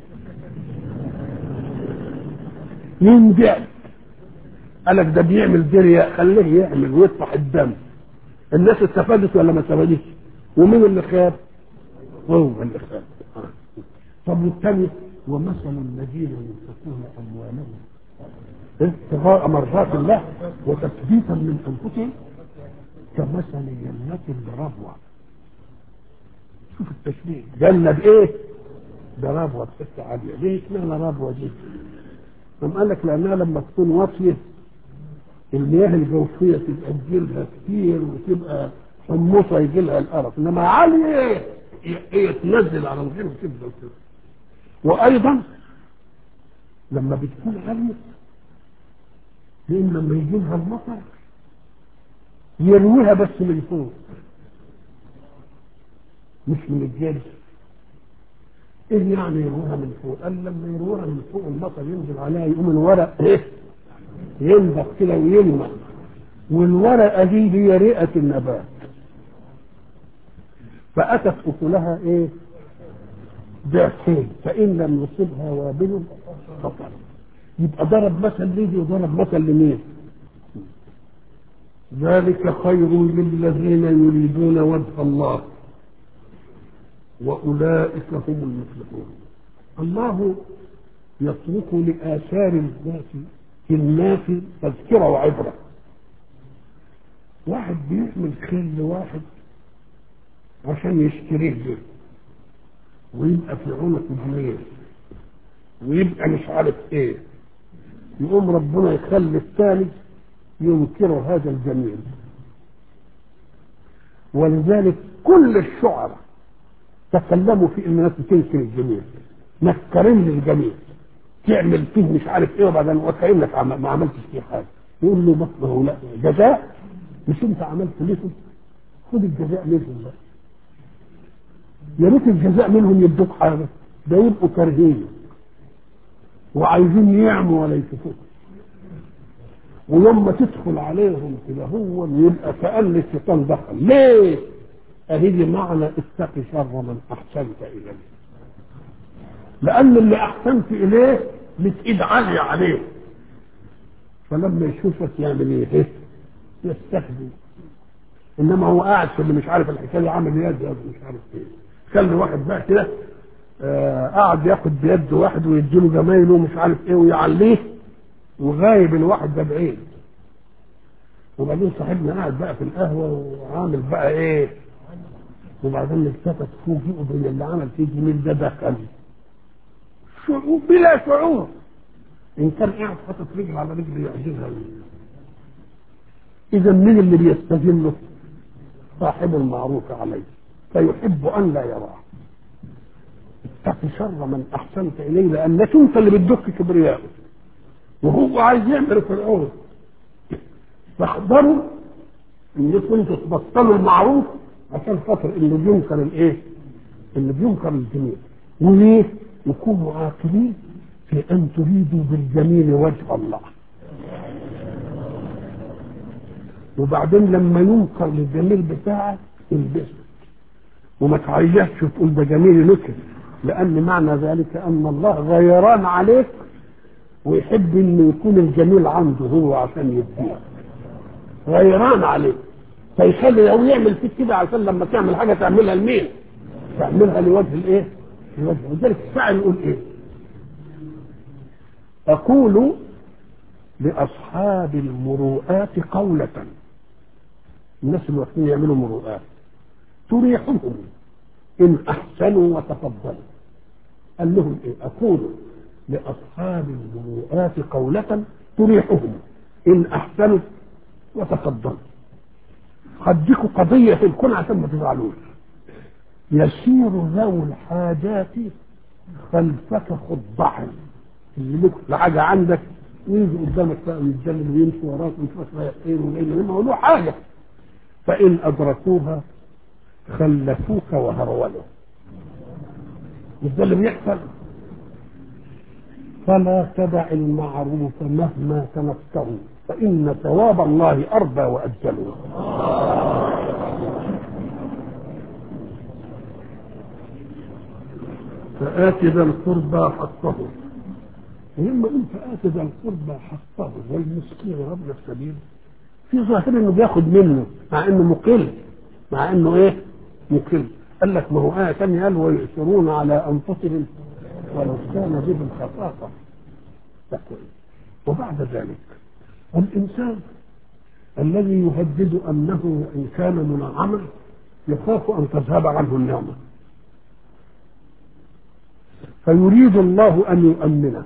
ينجح قال لك ده بيعمل درية خليه يعمل ويطفح الدم الناس استفادت ولا ما استفادتش ومين اللي خاب هو اللي خاب آه. طب والثاني ومثل الذين ينفقون اموالهم ابتغاء مرضات الله وتثبيتا من انفسهم كمثل جنة بربوة شوف التشبيه جنة بايه؟ بربوة بحته عالية ليه اسمها ربوة دي؟ قام قال لك لانها لما تكون واطية المياه الجوفية تبقى تجيلها كتير وتبقى حمصة يجي لها القرف انما عالية هي تنزل على الغير وتفضل كده وايضا لما بتكون عالية لان لما يجي لها المطر يرويها بس من فوق مش من الجبل ايه يعني يروها من فوق قال لما يروها من فوق المطر ينزل عليها يقوم الورق ايه ينبت كده ويلمع والورقه دي هي رئه النبات فاتت اكلها ايه ضعفين فان لم يصبها وابل فطر يبقى ضرب مثل ليدي وضرب مثل لمين ذلك خير للذين يريدون وجه الله واولئك هم المفلحون الله يترك لاثار الناس في الناس تذكره وعبره واحد بيعمل خير لواحد عشان يشتريه به ويبقى في عنق جميل ويبقى مش عارف ايه يقوم ربنا يخلي الثاني ينكر هذا الجميل ولذلك كل الشعراء تكلموا في ان الناس تنكر الجميل نكرين للجميل تعمل فيه مش عارف ايه وبعدين وكانك ما عملتش فيه حاجه يقول له ما هو لا جزاء مش انت عملت ليهم خد الجزاء منهم بقى يا ريت الجزاء منهم يدوك حاجه ده يبقوا كارهين وعايزين يعموا ولا يشوفوك ولما تدخل عليهم كده هو يبقى كأن الشيطان دخل ليه؟ أهي معنى اتق شر من أحسنت إليه لأن اللي أحسنت إليه لك إيد عالية عليه فلما يشوفك يعمل إيه؟ يستهدي إنما هو قاعد في اللي مش عارف الحكاية عامل يد مش عارف إيه خلي واحد بقى كده آه قاعد ياخد بيد واحد ويديله جمايله ومش عارف ايه ويعليه وغايب الواحد ده بعيد وبعدين صاحبنا قاعد بقى في القهوه وعامل بقى ايه وبعدين التفت فوجئوا بان اللي عمل فيه جميل ده دخل شعور بلا شعور ان كان قاعد حاطط رجل على رجل يعجزها اذا مين اللي بيستجله صاحب المعروف عليه فيحب ان لا يراه اتق شر من احسنت اليه لانك انت اللي بتدك كبرياءه وهو عايز يعمل فرعون فاحذروا انكم انتوا تبطلوا المعروف عشان خاطر اللي بينكر الايه؟ اللي بينكر الجميل وليه؟ يكونوا عاقلين في ان تريدوا بالجميل وجه الله وبعدين لما ينكر الجميل بتاعك البسه وما تعيشش وتقول ده جميل نكر لان معنى ذلك ان الله غيران عليك ويحب انه يكون الجميل عنده هو عشان يديه غيران عليك فيخلي لو يعمل فيك كده عشان لما تعمل حاجه تعملها لمين؟ تعملها لوجه الايه؟ لوجه ولذلك الشاعر يقول ايه؟ اقول لاصحاب المروءات قوله الناس اللي واقفين يعملوا مروءات تريحهم ان احسنوا وتفضلوا قال لهم ايه اقول لاصحاب المروءات قوله تريحهم ان احسنوا وتفضلوا هديكوا قضيه في الكون عشان ما تزعلوش يسير ذو الحاجات خلفك خضعا اللي لك حاجه عندك ويجي قدامك بقى ويتجلل ويمشي وراك ويشوفك رايح فين وجاي ما هو له حاجه فان ادركوها خلفوك وهرولوا مش ده اللي بيحصل فلا تدع المعروف مهما تنكروا فإن ثواب الله أربى وأجل فآت ذا القربى حقه ولما قلت آت ذا القربى حقه والمسكين وابن السبيل في ظاهر انه بياخد منه مع انه مقل مع انه ايه مقل قال لك ما هو آية ثانية قال ويؤثرون على أنفسهم ولو كان بهم خصاصة وبعد ذلك الإنسان الذي يهدد أنه إن كان منعما يخاف أن تذهب عنه النعمة فيريد الله أن يؤمنه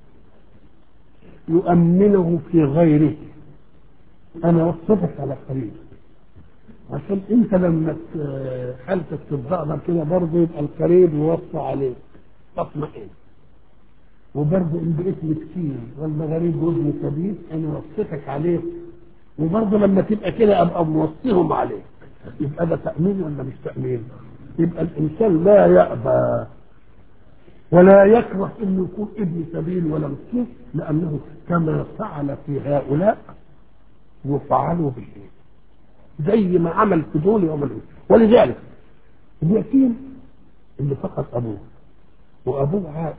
يؤمنه في غيره أنا وصفتك على قريب عشان انت لما حالتك تتضعضع كده برضه يبقى القريب يوصى عليك تطمئن وبرضه ان بقيت مسكين ولا غريب وابن سبيل انا وصيتك عليه وبرضه لما تبقى كده ابقى موصيهم عليك يبقى ده تامين ولا مش تامين؟ يبقى الانسان لا يأبى ولا يكره انه يكون ابن سبيل ولا مسكين لانه كما فعل في هؤلاء يفعل به زي ما عمل في دول يوم العيد ولذلك اليتيم اللي فقد ابوه وابوه عاقل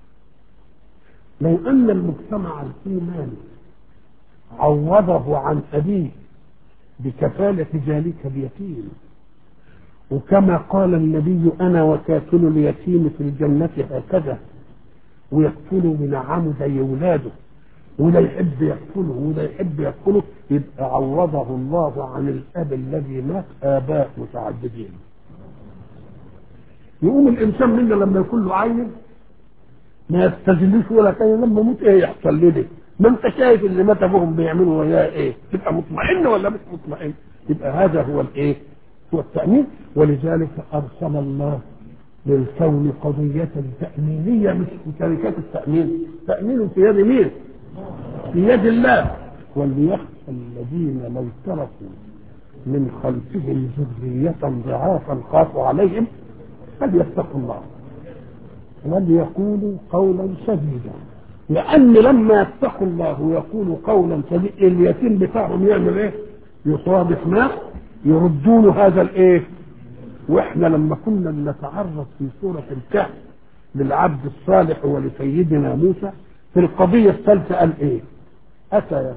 لو ان المجتمع الايماني عوضه عن ابيه بكفاله ذلك اليتيم وكما قال النبي انا وكافل اليتيم في الجنه هكذا ويكفله بنعمه زي اولاده وده يحب يكفله وده يحب يكفله يبقى عوضه الله عن الاب الذي مات اباء متعددين يقوم الانسان منا لما يكون له عين ما يستجلوش ولا كان لما موت ايه يحصل لي ما انت شايف اللي مات ابوهم بيعملوا وياه ايه تبقى مطمئن ولا مش مطمئن يبقى هذا هو الايه هو التامين ولذلك ارسل الله للكون قضية تأمينية مش في شركات التأمين تأمين في يد مين؟ في يد الله وليخشى الذين لو تركوا من خلفهم ذرية ضعافا خافوا عليهم فليتقوا الله وليقولوا قولا سديدا لأن لما يتقوا الله ويقولوا قولا سديدا اليتيم بتاعهم يعمل ايه؟ يصادف ما يردون هذا الايه؟ واحنا لما كنا نتعرض في سورة الكهف للعبد الصالح ولسيدنا موسى في القضية الثالثة قال ايه؟ أتى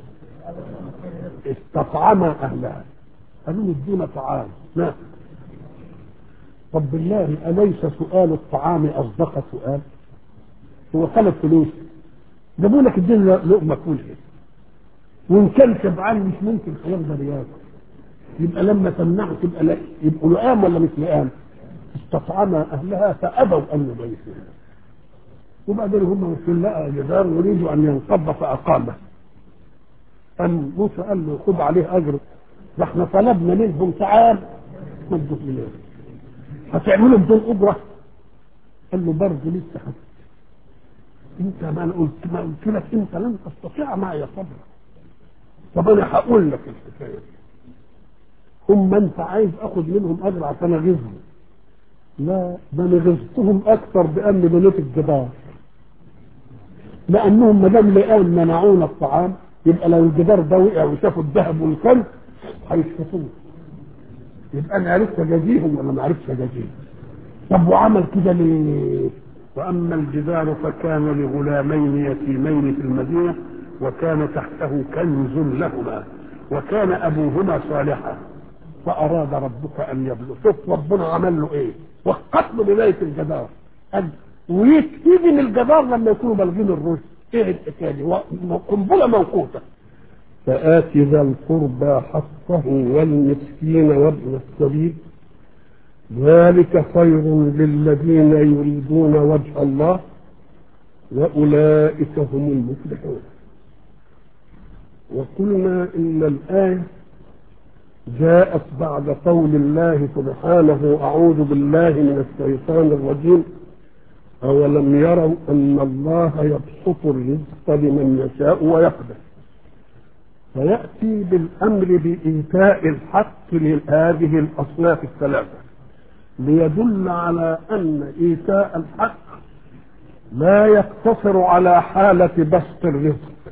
استطعما أهلها قالوا ادونا طعام ناكل طب بالله أليس سؤال الطعام أصدق سؤال؟ هو طلب فلوس جابوا لك ادينا لقمة كلها وإن كان شبعان مش ممكن هيقدر ياكل يبقى لما تمنعه تبقى لا يبقوا لئام ولا مش لئام؟ استطعما أهلها فأبوا أن يضيفوه وبعدين هم في لقى جدار يريدوا ان ينقض فاقامه قام موسى قال له خذ عليه اجر ده احنا طلبنا منهم تعال مدوا اليه هتعملوا بدون اجره قال له برضه لسه حد انت ما انا قلت ما قلت لك انت لن تستطيع معي صبرا طب انا هقول لك الحكايه هم انت عايز اخذ منهم اجر عشان اغيظهم لا ده انا غزتهم اكثر بان بنوت الجدار لانهم ما دام لقاهم منعونا الطعام يبقى لو الجدار ده وقع وشافوا الذهب والكنز هيسكتوه يبقى انا عرفت اجازيهم ولا ما عرفتش اجازيهم طب وعمل كده ليه؟ واما الجدار فكان لغلامين يتيمين في المدينه وكان تحته كنز لهما وكان ابوهما صالحا فاراد ربك ان يبلغ شوف ربنا عمل له ايه وقت له بدايه الجدار قال ويجي من الجدار لما يكونوا بالغين الرشد ايه الحكايه دي قنبله موقوته فآت ذا القربى حقه والمسكين وابن السبيل ذلك خير للذين يريدون وجه الله وأولئك هم المفلحون وقلنا إن الآية جاءت بعد قول الله سبحانه أعوذ بالله من الشيطان الرجيم أولم يروا أن الله يبسط الرزق لمن يشاء ويقدر فيأتي بالأمر بإيتاء الحق لهذه الأصناف الثلاثة ليدل على أن إيتاء الحق لا يقتصر على حالة بسط الرزق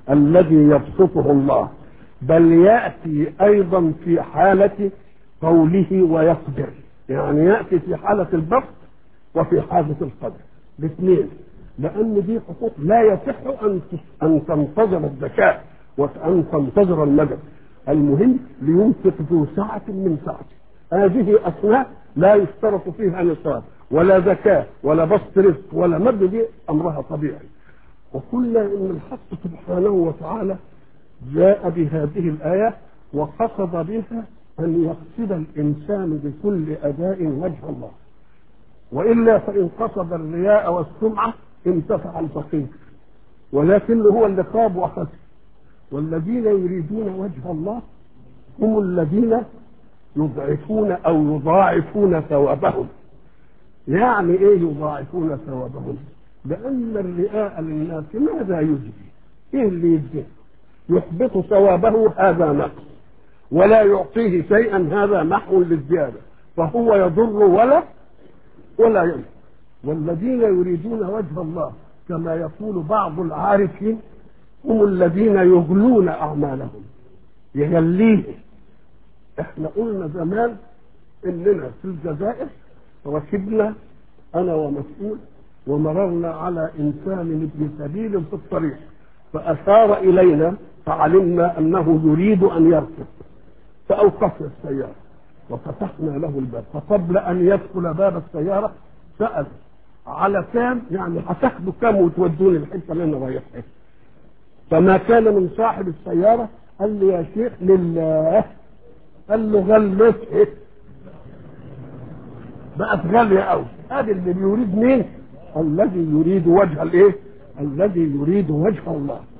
الذي يبسطه الله بل يأتي أيضا في حالة قوله ويقدر يعني يأتي في حالة البسط وفي حالة القدر الاثنين لأن دي حقوق لا يصح أن أن تنتظر الذكاء وأن تنتظر المدد المهم لينفق ذو سعة من سعته هذه أسماء لا يشترط فيها نصاب ولا زكاة ولا بسط رزق ولا مد دي أمرها طبيعي وقلنا إن الحق سبحانه وتعالى جاء بهذه الآية وقصد بها أن يقصد الإنسان بكل أداء وجه الله وإلا فإن قصد الرياء والسمعة انتفع الفقير ولكن هو اللي خاب وخسر والذين يريدون وجه الله هم الذين يضعفون أو يضاعفون ثوابهم يعني إيه يضاعفون ثوابهم لأن الرئاء للناس ماذا يجزي إيه اللي يجزي يحبط ثوابه هذا نقص ولا يعطيه شيئا هذا محو للزيادة فهو يضر ولا ولا ينفع والذين يريدون وجه الله كما يقول بعض العارفين هم الذين يغلون أعمالهم يغليه احنا قلنا زمان اننا في الجزائر ركبنا انا ومسؤول ومررنا على انسان ابن سبيل في الطريق فاشار الينا فعلمنا انه يريد ان يركب فاوقفنا السياره وفتحنا له الباب فقبل ان يدخل باب السياره سال على كام يعني هتاخدوا كام وتودوني الحته اللي انا رايحها فما كان من صاحب السياره قال لي يا شيخ لله قال له غلته بقت غاليه قوي هذا اللي بيريد مين الذي يريد وجه الايه الذي يريد وجه الله